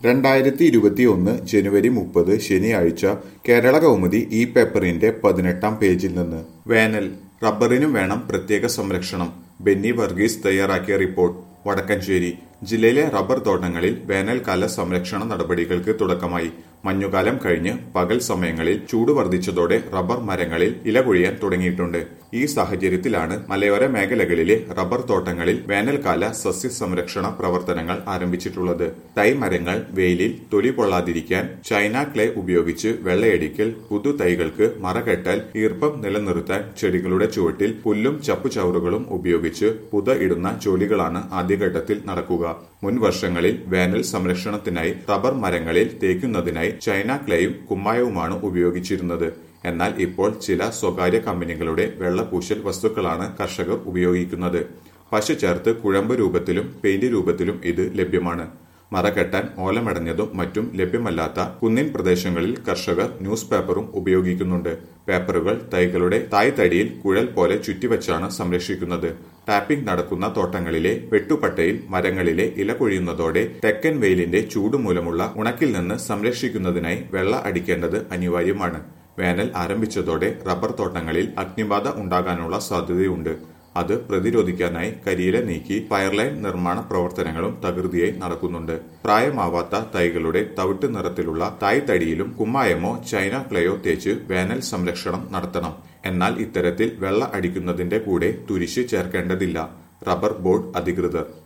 രണ്ടായിരത്തി ഇരുപത്തിയൊന്ന് ജനുവരി മുപ്പത് ശനിയാഴ്ച കേരള കൗമുദി ഈ പേപ്പറിന്റെ പതിനെട്ടാം പേജിൽ നിന്ന് വേനൽ റബ്ബറിനും വേണം പ്രത്യേക സംരക്ഷണം ബെന്നി വർഗീസ് തയ്യാറാക്കിയ റിപ്പോർട്ട് വടക്കഞ്ചേരി ജില്ലയിലെ റബ്ബർ തോട്ടങ്ങളിൽ വേനൽക്കാല സംരക്ഷണ നടപടികൾക്ക് തുടക്കമായി മഞ്ഞുകാലം കഴിഞ്ഞ് പകൽ സമയങ്ങളിൽ ചൂട് വർദ്ധിച്ചതോടെ റബ്ബർ മരങ്ങളിൽ ഇല കൊഴിയാൻ തുടങ്ങിയിട്ടുണ്ട് ഈ സാഹചര്യത്തിലാണ് മലയോര മേഖലകളിലെ റബ്ബർ തോട്ടങ്ങളിൽ വേനൽക്കാല സസ്യ സംരക്ഷണ പ്രവർത്തനങ്ങൾ ആരംഭിച്ചിട്ടുള്ളത് തൈ മരങ്ങൾ വെയിലിൽ തൊലി പൊള്ളാതിരിക്കാൻ ചൈന ക്ലേ ഉപയോഗിച്ച് വെള്ളയടിക്കൽ പുതുതൈകൾക്ക് മറകെട്ടൽ ഈർപ്പം നിലനിർത്താൻ ചെടികളുടെ ചുവട്ടിൽ പുല്ലും ചപ്പുചവറുകളും ഉപയോഗിച്ച് പുത ഇടുന്ന ജോലികളാണ് ആദ്യഘട്ടത്തിൽ നടക്കുക മുൻ വർഷങ്ങളിൽ വേനൽ സംരക്ഷണത്തിനായി റബ്ബർ മരങ്ങളിൽ തേക്കുന്നതിനായി ചൈന ക്ലേയും കുമ്മായവുമാണ് ഉപയോഗിച്ചിരുന്നത് എന്നാൽ ഇപ്പോൾ ചില സ്വകാര്യ കമ്പനികളുടെ വെള്ളപൂശൽ വസ്തുക്കളാണ് കർഷകർ ഉപയോഗിക്കുന്നത് പശു ചേർത്ത് കുഴമ്പ് രൂപത്തിലും പെയിന്റ് രൂപത്തിലും ഇത് ലഭ്യമാണ് മറകെട്ടാൻ ഓലമടഞ്ഞതും മറ്റും ലഭ്യമല്ലാത്ത കുന്നിൻ പ്രദേശങ്ങളിൽ കർഷകർ ന്യൂസ് പേപ്പറും ഉപയോഗിക്കുന്നുണ്ട് പേപ്പറുകൾ തൈകളുടെ തായ്തടിയിൽ കുഴൽ പോലെ ചുറ്റിവച്ചാണ് സംരക്ഷിക്കുന്നത് ടാപ്പിംഗ് നടക്കുന്ന തോട്ടങ്ങളിലെ വെട്ടുപട്ടയിൽ മരങ്ങളിലെ ഇല കൊഴിയുന്നതോടെ തെക്കൻ വെയിലിന്റെ ചൂട് മൂലമുള്ള ഉണക്കിൽ നിന്ന് സംരക്ഷിക്കുന്നതിനായി വെള്ള അടിക്കേണ്ടത് അനിവാര്യമാണ് വേനൽ ആരംഭിച്ചതോടെ റബ്ബർ തോട്ടങ്ങളിൽ അഗ്നിബാധ ഉണ്ടാകാനുള്ള സാധ്യതയുണ്ട് അത് പ്രതിരോധിക്കാനായി കരിയില നീക്കി ഫയർലൈൻ നിർമ്മാണ പ്രവർത്തനങ്ങളും തകൃതിയായി നടക്കുന്നുണ്ട് പ്രായമാവാത്ത തൈകളുടെ തവിട്ട് നിറത്തിലുള്ള തായ്തടിയിലും കുമ്മായമോ ചൈന ക്ലയോ തേച്ച് വേനൽ സംരക്ഷണം നടത്തണം എന്നാൽ ഇത്തരത്തിൽ വെള്ള അടിക്കുന്നതിന്റെ കൂടെ തുരിശ് ചേർക്കേണ്ടതില്ല റബ്ബർ ബോർഡ് അധികൃതർ